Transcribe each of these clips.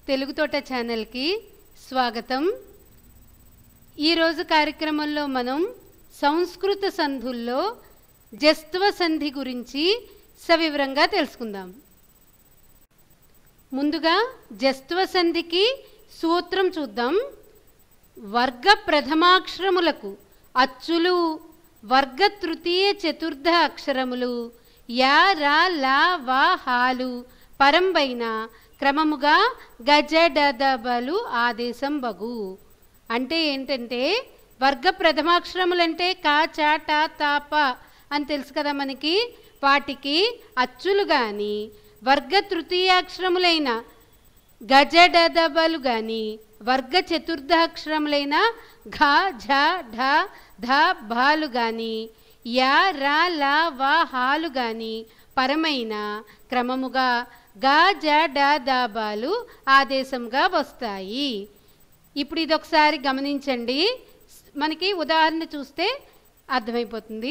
తెలుగు తోట ఛానల్కి స్వాగతం ఈరోజు కార్యక్రమంలో మనం సంస్కృత సంధుల్లో జస్త్వ సంధి గురించి సవివరంగా తెలుసుకుందాం ముందుగా జస్త్వ సంధికి సూత్రం చూద్దాం వర్గ ప్రథమాక్షరములకు అచ్చులు వర్గ తృతీయ చతుర్థ అక్షరములు యా రా లా వా హాలు పరంబైన క్రమముగా గజడదబలు ఆదేశం బగు అంటే ఏంటంటే వర్గ ప్రథమాక్షరములంటే కా చా టా తా ప అని తెలుసు కదా మనకి వాటికి అచ్చులు కానీ వర్గ తృతీయాక్షరములైన గజడదబలు కానీ వర్గ చతుర్థాక్షరములైన ఘ ఝ ఢ ధ భాలు కానీ యా రా లా వా హాలు కానీ పరమైన క్రమముగా గ జ డ దాబాలు ఆదేశంగా వస్తాయి ఇప్పుడు ఇది ఒకసారి గమనించండి మనకి ఉదాహరణ చూస్తే అర్థమైపోతుంది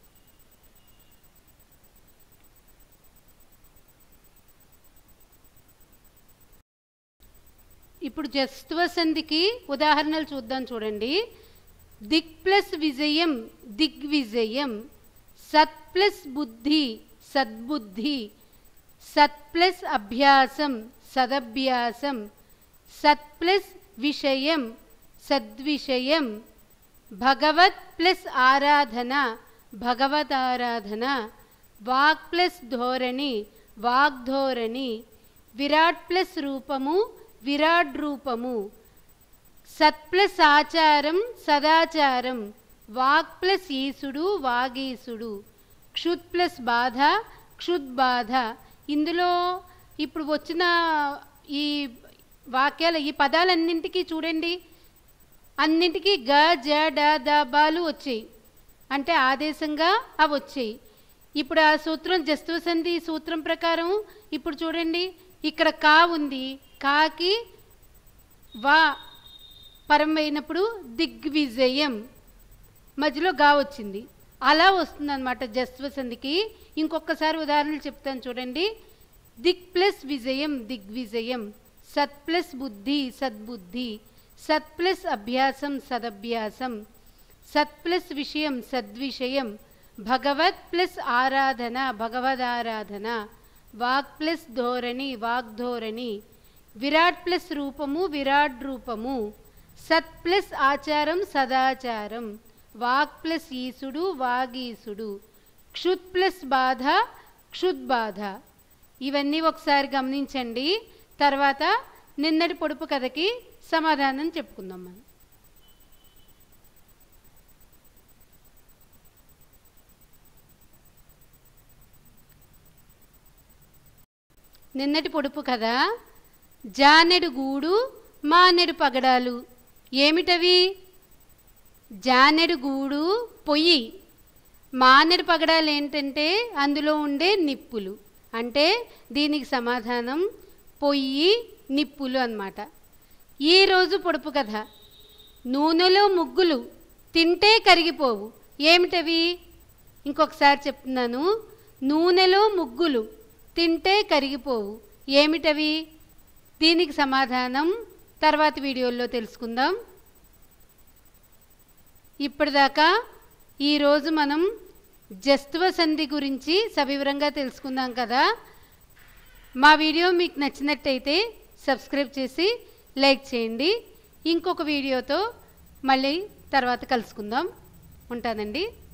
ఇప్పుడు జస్త్వ సంధికి ఉదాహరణలు చూద్దాం చూడండి దిక్ ప్లస్ విజయం దిగ్విజయం సత్ ప్లస్ బుద్ధి సద్బుద్ధి సత్ ప్లస్ అభ్యాసం సదభ్యాసం సత్ ప్లస్ విషయం సద్విషయం భగవత్ ప్లస్ ఆరాధన భగవదారాధన వాక్ ప్లస్ ధోరణి వాగ్ధోరణి విరాట్ ప్లస్ రూపము విరాట్ రూపము సత్ ప్లస్ ఆచారం సదాచారం వాక్ ప్లస్ ఈసుడు వాగీసుడు క్షుత్ ప్లస్ బాధ క్షుత్ బాధ ఇందులో ఇప్పుడు వచ్చిన ఈ వాక్యాలు ఈ పదాలన్నింటికి చూడండి అన్నింటికి గ జ డ ద బాలు వచ్చాయి అంటే ఆదేశంగా అవి వచ్చాయి ఇప్పుడు ఆ సూత్రం జస్త్వ సంధి సూత్రం ప్రకారం ఇప్పుడు చూడండి ఇక్కడ కా ఉంది కాకి వా పరమైనప్పుడు దిగ్విజయం మధ్యలో గా వచ్చింది అలా వస్తుంది అనమాట జస్త్వ సంధికి ఇంకొకసారి ఉదాహరణలు చెప్తాను చూడండి దిక్ ప్లస్ విజయం దిగ్విజయం సత్ ప్లస్ బుద్ధి సద్బుద్ధి సత్ ప్లస్ అభ్యాసం సదభ్యాసం సత్ ప్లస్ విషయం సద్విషయం భగవత్ ప్లస్ ఆరాధన భగవదారాధన వాక్ ప్లస్ ధోరణి వాగ్ధోరణి విరాట్ ప్లస్ రూపము విరాట్ రూపము సత్ ప్లస్ ఆచారం సదాచారం వాక్ ప్లస్ ఈసుడు వాగీసుడు క్షుత్ ప్లస్ బాధ క్షుత్ బాధ ఇవన్నీ ఒకసారి గమనించండి తర్వాత నిన్నటి పొడుపు కథకి సమాధానం చెప్పుకుందాం మనం నిన్నటి పొడుపు కథ జానెడు గూడు మానెడు పగడాలు ఏమిటవి జానెడు గూడు పొయ్యి మానెడు పగడాలు ఏంటంటే అందులో ఉండే నిప్పులు అంటే దీనికి సమాధానం పొయ్యి నిప్పులు అన్నమాట ఈరోజు పొడుపు కథ నూనెలో ముగ్గులు తింటే కరిగిపోవు ఏమిటవి ఇంకొకసారి చెప్తున్నాను నూనెలో ముగ్గులు తింటే కరిగిపోవు ఏమిటవి దీనికి సమాధానం తర్వాత వీడియోల్లో తెలుసుకుందాం ఇప్పటిదాకా ఈరోజు మనం జస్త్వ సంధి గురించి సవివరంగా తెలుసుకుందాం కదా మా వీడియో మీకు నచ్చినట్టయితే సబ్స్క్రైబ్ చేసి లైక్ చేయండి ఇంకొక వీడియోతో మళ్ళీ తర్వాత కలుసుకుందాం ఉంటానండి